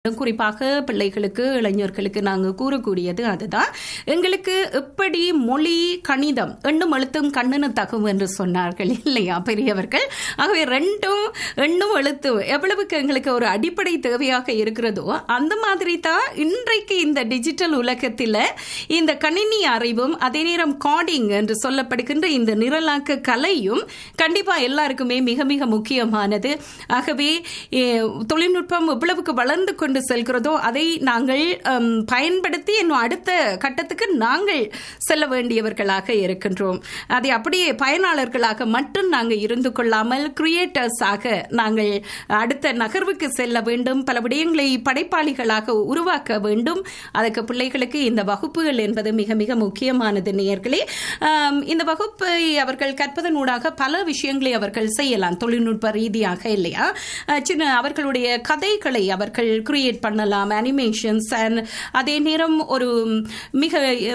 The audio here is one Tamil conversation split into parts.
குறிப்பாக பிள்ளைகளுக்கு இளைஞர்களுக்கு நாங்கள் கூறக்கூடியது அதுதான் எங்களுக்கு எப்படி மொழி கணிதம் எண்ணும் எழுத்தும் கண்ணுன்னு தகும் என்று சொன்னார்கள் இல்லையா பெரியவர்கள் ஆகவே ரெண்டும் எண்ணும் எழுத்தும் எவ்வளவுக்கு எங்களுக்கு ஒரு அடிப்படை தேவையாக இருக்கிறதோ அந்த மாதிரி தான் இன்றைக்கு இந்த டிஜிட்டல் உலகத்தில் இந்த கணினி அறிவும் அதே நேரம் காடிங் என்று சொல்லப்படுகின்ற இந்த நிரலாக்க கலையும் கண்டிப்பா எல்லாருக்குமே மிக மிக முக்கியமானது ஆகவே எ, தொழில்நுட்பம் எவ்வளவுக்கு வளர்ந்து கொண்டு செல்கிறதோ அதை நாங்கள் அம், பயன்படுத்தி இன்னும் அடுத்த கட்டத்துக்கு நாங்கள் செல்ல வேண்டியவர்களாக இருக்கின்றோம் அதை அப்படியே பயனாளர்களாக மட்டும் நாங்கள் இருந்து கொள்ளாமல் கிரியேட்டர்ஸாக நாங்கள் அடுத்த நகர்வுக்கு செல்ல வேண்டும் பல விடயங்களை படைப்பாளிகளாக உருவாக்க வேண்டும் அதுக்கு பிள்ளைகளுக்கு இந்த வகுப்புகள் என்பது மிக மிக முக்கியமானது நேயர்களே ஆம், இந்த வகுப்பை அவர்கள் கற்பதனூடாக பல விஷயங்களை அவர்கள் செய்யலாம் தொழில்நுட்ப ரீதியாக இல்லையா அஹ், சின்ன அவர்களுடைய கதைகளை அவர்கள் கிரியேட் பண்ணலாம் அனிமேஷன்ஸ் அண்ட் அதே நேரம் ஒரு மிக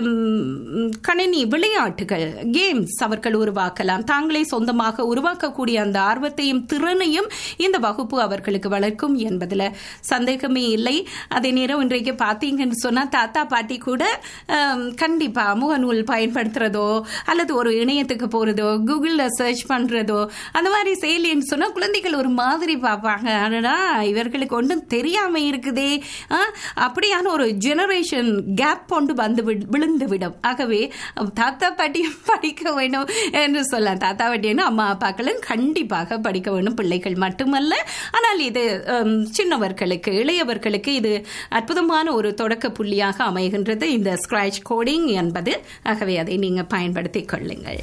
ம், கணினி விளையாட்டுகள் கேம்ஸ் அவர்கள் உருவாக்கலாம் தாங்களே சொந்தமாக உருவாக்கக்கூடிய அந்த ஆர்வத்தையும் திறனையும் இந்த வகுப்பு அவர்களுக்கு வளர்க்கும் என்பதில் சந்தேகமே இல்லை அதே நேரம் இன்றைக்கு பார்த்தீங்கன்னு சொன்னால் தாத்தா பாட்டி கூட ஆம், கண்டிப்பா முகநூல் பயன்படுத்துறதோ அல்லது ஒரு இணையத்துக்கு போறதோ கூகுளில் சர்ச் பண்றதோ அந்த மாதிரி செயலின்னு சொன்னா குழந்தைகள் ஒரு மாதிரி பார்ப்பாங்க அடடா இவர்களுக்கு ஒன்றும் தெரியாம இருக்குதே ஆ, அப்படியான ஒரு ஜெனரேஷன் கேப் கொண்டு வந்து வி- விழுந்து விடும் ஆகவே தாத்தா பாட்டியும் படிக்க வேண்டும் என்று சொல்லலாம் தாத்தா பாட்டியும் அம்மா அப்பாக்களும் கண்டிப்பாக படிக்க வேண்டும் பிள்ளைகள் மட்டுமல்ல ஆனால் இது ஹம், சின்னவர்களுக்கு இளையவர்களுக்கு இது அற்புதமான ஒரு தொடக்க புள்ளியாக அமைகின்றது இந்த ஸ்கிராச் கோடிங் என்பது ஆகவே அதை நீங்க பயன்படுத்திக் கொள்ளுங்கள்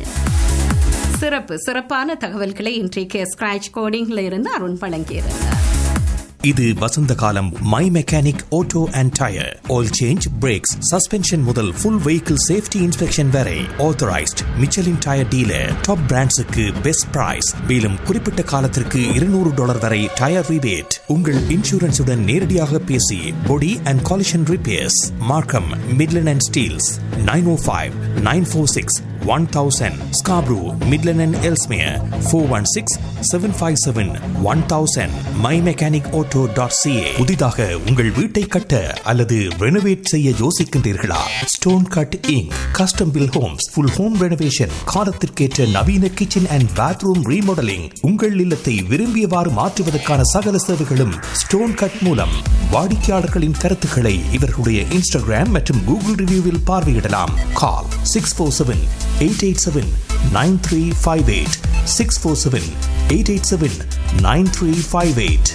சிறப்பு சிறப்பான தகவல்களை இன்றைக்கு ஸ்கிராச் கோடிங்ல இருந்து அருண் வழங்கியிருந்தார் இது வசந்த காலம் my mechanic auto and tyre oil change brakes suspension முதல் ஃபுல் வெஹிக்கிள் சேஃப்டி இன்ஸ்பெக்ஷன் வரை authorised Michelin tyre dealer top பிராண்ட்ஸுக்கு பெஸ்ட் பிரைஸ் மேலும் குறிப்பிட்ட காலத்திற்கு இருநூறு டாலர் வரை டயர் ரிபேட் உங்கள் இன்சூரன்ஸுடன் நேரடியாக பேசி body and collision repairs Markham Midland and Steeles nine o five nine four six one thousand Scarborough Midland and Ellesmere four one six seven five seven one thousand my mechanic auto dot CA புதிதாக உங்கள் வீட்டை கட்ட அல்லது ரெனோவேட் செய்ய யோசிக்கின்றீர்களா Stone Cut Inc custom built homes full home renovation காலத்திற்கேற்ற நவீன கிச்சன் அண்ட் பாத்ரூம் ரீமாடலிங் உங்கள் இல்லத்தை விரும்பியவாறு மாற்றுவதற்கான சகல சேவைகளும் ஸ்டோன் கட் மூலம் வாடிக்கையாளர்களின் கருத்துக்களை இவர்களுடைய இன்ஸ்டாகிராம் மற்றும் கூகுள் ரிவ்யூவில் பார்வையிடலாம் call six four seven eight eight seven nine three five eight six four seven eight eight seven nine three five eight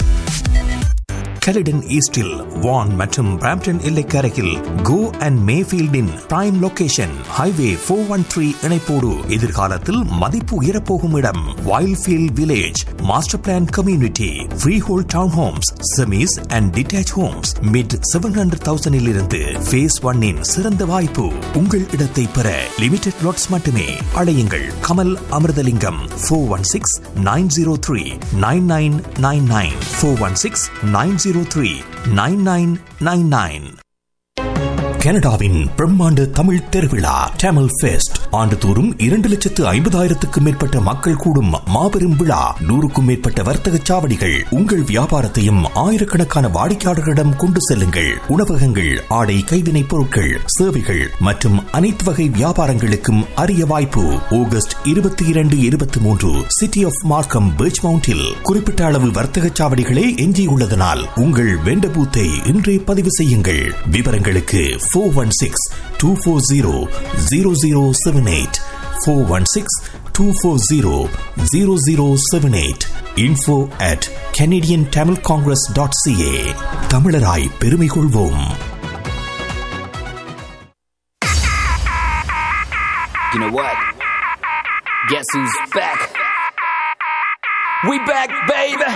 Caledon ஈஸ்டில் வான் மற்றும் பிராம்டன் எல்லைக்கரையில் கோ அண்ட் மேஃபீல்டின் prime location highway four one three இணைப்போடு எதிர்காலத்தில் மதிப்பு உயரப்போகும் இடம் Wildfield village master plan community freehold town homes semis and detach homes mid seven hundred தௌசண்டில் இருந்து ஃபேஸ் ஒன்னின் சிறந்த வாய்ப்பு உங்கள் இடத்தை பெற லிமிடெட் லாட்ஸ் மட்டுமே அழையுங்கள் Kamal Amirthalingam four one six nine zero three nine nine nine nine four one six nine zero three nine nine nine nine கனடாவின் பிரம்மாண்ட தமிழ் திருவிழா டேமல் ஃபெஸ்ட் ஆண்டுதோறும் இரண்டு லட்சத்து ஐம்பதாயிரத்துக்கும் மேற்பட்ட மக்கள் கூடும் மாபெரும் விழா நூறுக்கும் மேற்பட்ட வர்த்தக சாவடிகள் உங்கள் வியாபாரத்தையும் ஆயிரக்கணக்கான வாடிக்கையாளர்களிடம் கொண்டு செல்லுங்கள் உணவகங்கள் ஆடை கைவினைப் பொருட்கள் சேவைகள் மற்றும் அனைத்து வகை வியாபாரங்களுக்கும் அரிய வாய்ப்பு ஆகஸ்ட் இருபத்தி இரண்டு இருபத்தி மூன்று சிட்டி ஆஃப் மார்க்கம் பீச் மவுண்டில் குறிப்பிட்ட அளவு வர்த்தக சாவடிகளே எஞ்சியுள்ளதனால் உங்கள் வெண்ட பூத்தை இன்றே பதிவு செய்யுங்கள் விவரங்களுக்கு four one six two four zero zero zero seven eight four one six two four zero zero zero seven eight info at Canadian Tamil congress dot CA தமிழராய் பெருமை கொள்வோம் You know what? Guess who's back? We back, baby!